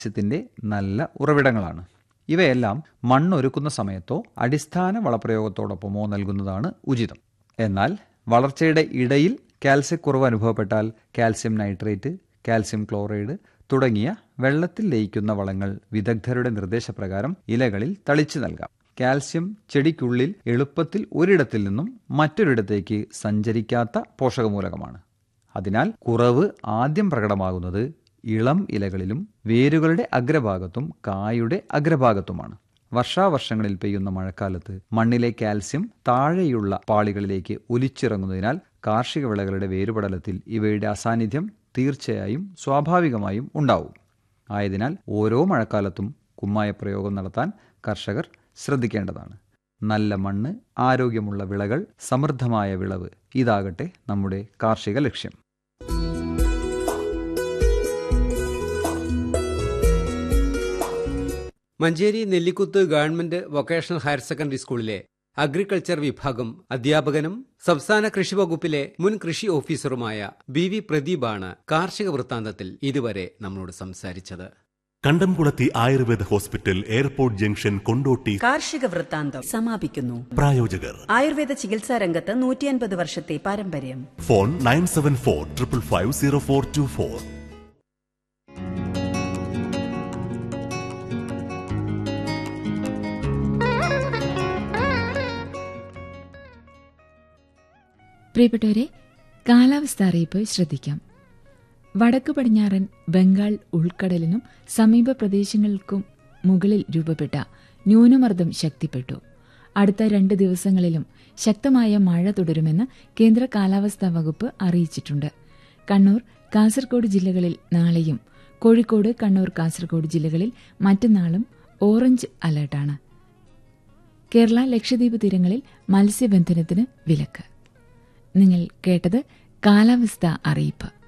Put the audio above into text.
കാൽസ്യത്തിന്റെ നല്ല ഉറവിടങ്ങളാണ് ഇവയെല്ലാം മണ്ണൊരുക്കുന്ന സമയത്തോ അടിസ്ഥാന വളപ്രയോഗത്തോടൊപ്പമോ നൽകുന്നതാണ് ഉചിതം എന്നാൽ വളർച്ചയുടെ ഇടയിൽ കാൽസ്യക്കുറവ് അനുഭവപ്പെട്ടാൽ കാൽസ്യം നൈട്രേറ്റ് കാൽസ്യം ക്ലോറൈഡ് തുടങ്ങിയ വെള്ളത്തിൽ ലയിക്കുന്ന വളങ്ങൾ വിദഗ്ധരുടെ നിർദ്ദേശപ്രകാരം ഇലകളിൽ തളിച്ചു നൽകാം കാൽസ്യം ചെടിക്കുള്ളിൽ എളുപ്പത്തിൽ ഒരിടത്തിൽ നിന്നും മറ്റൊരിടത്തേക്ക് സഞ്ചരിക്കാത്ത പോഷകമൂലകമാണ് അതിനാൽ കുറവ് ആദ്യം പ്രകടമാകുന്നത് ഇളം ഇലകളിലും വേരുകളുടെ അഗ്രഭാഗത്തും കായുടെ അഗ്രഭാഗത്തുമാണ് വർഷാവർഷങ്ങളിൽ പെയ്യുന്ന മഴക്കാലത്ത് മണ്ണിലെ കാൽസ്യം താഴെയുള്ള പാളികളിലേക്ക് ഒലിച്ചിറങ്ങുന്നതിനാൽ കാർഷിക വിളകളുടെ വേരുപടലത്തിൽ ഇവയുടെ അസാന്നിധ്യം തീർച്ചയായും സ്വാഭാവികമായും ഉണ്ടാവും ആയതിനാൽ ഓരോ മഴക്കാലത്തും കുമ്മായ പ്രയോഗം നടത്താൻ കർഷകർ ശ്രദ്ധിക്കേണ്ടതാണ് നല്ല മണ്ണ് ആരോഗ്യമുള്ള വിളകൾ സമൃദ്ധമായ വിളവ് ഇതാകട്ടെ നമ്മുടെ കാർഷിക ലക്ഷ്യം Manjeri Nellikuth government vocational higher secondary സ്കൂളിലെ അഗ്രികൾച്ചർ വിഭാഗം അധ്യാപകനും സംസ്ഥാന കൃഷി വകുപ്പിലെ മുൻ കൃഷി ഓഫീസറുമായ ബി വി പ്രദീപാണ് കാർഷിക വൃത്താന്തത്തിൽ ഇതുവരെ നമ്മളോട് സംസാരിച്ചത് Kandamkulathi Ayurveda hospital airport junction Kondotty കാർഷിക വൃത്താന്തം സമാപിക്കുന്നു പ്രായോജകർ ആയുർവേദ ചികിത്സാ രംഗത്ത് നൂറ്റിയൻപത് വർഷത്തെ പാരമ്പര്യം phone nine seven four triple five zero four two four പ്രിയപ്പെട്ടവരെ കാലാവസ്ഥ അറിയിപ്പ് ശ്രദ്ധിക്കാം വടക്കു പടിഞ്ഞാറൻ ബംഗാൾ ഉൾക്കടലിനും സമീപ പ്രദേശങ്ങൾക്കും മുകളിൽ രൂപപ്പെട്ട ന്യൂനമർദ്ദം ശക്തിപ്പെട്ടു അടുത്ത രണ്ട് ദിവസങ്ങളിലും ശക്തമായ മഴ തുടരുമെന്ന് കേന്ദ്ര കാലാവസ്ഥാ വകുപ്പ് അറിയിച്ചിട്ടുണ്ട് കണ്ണൂർ കാസർഗോഡ് ജില്ലകളിൽ നാളെയും കോഴിക്കോട് കണ്ണൂർ കാസർഗോഡ് ജില്ലകളിൽ മറ്റന്നാളും ഓറഞ്ച് അലർട്ടാണ് കേരള ലക്ഷദ്വീപ് തീരങ്ങളിൽ മത്സ്യബന്ധനത്തിന് വിലക്ക് നിങ്ങൾ കേട്ടത് കാലാവസ്ഥ അറിയിപ്പ്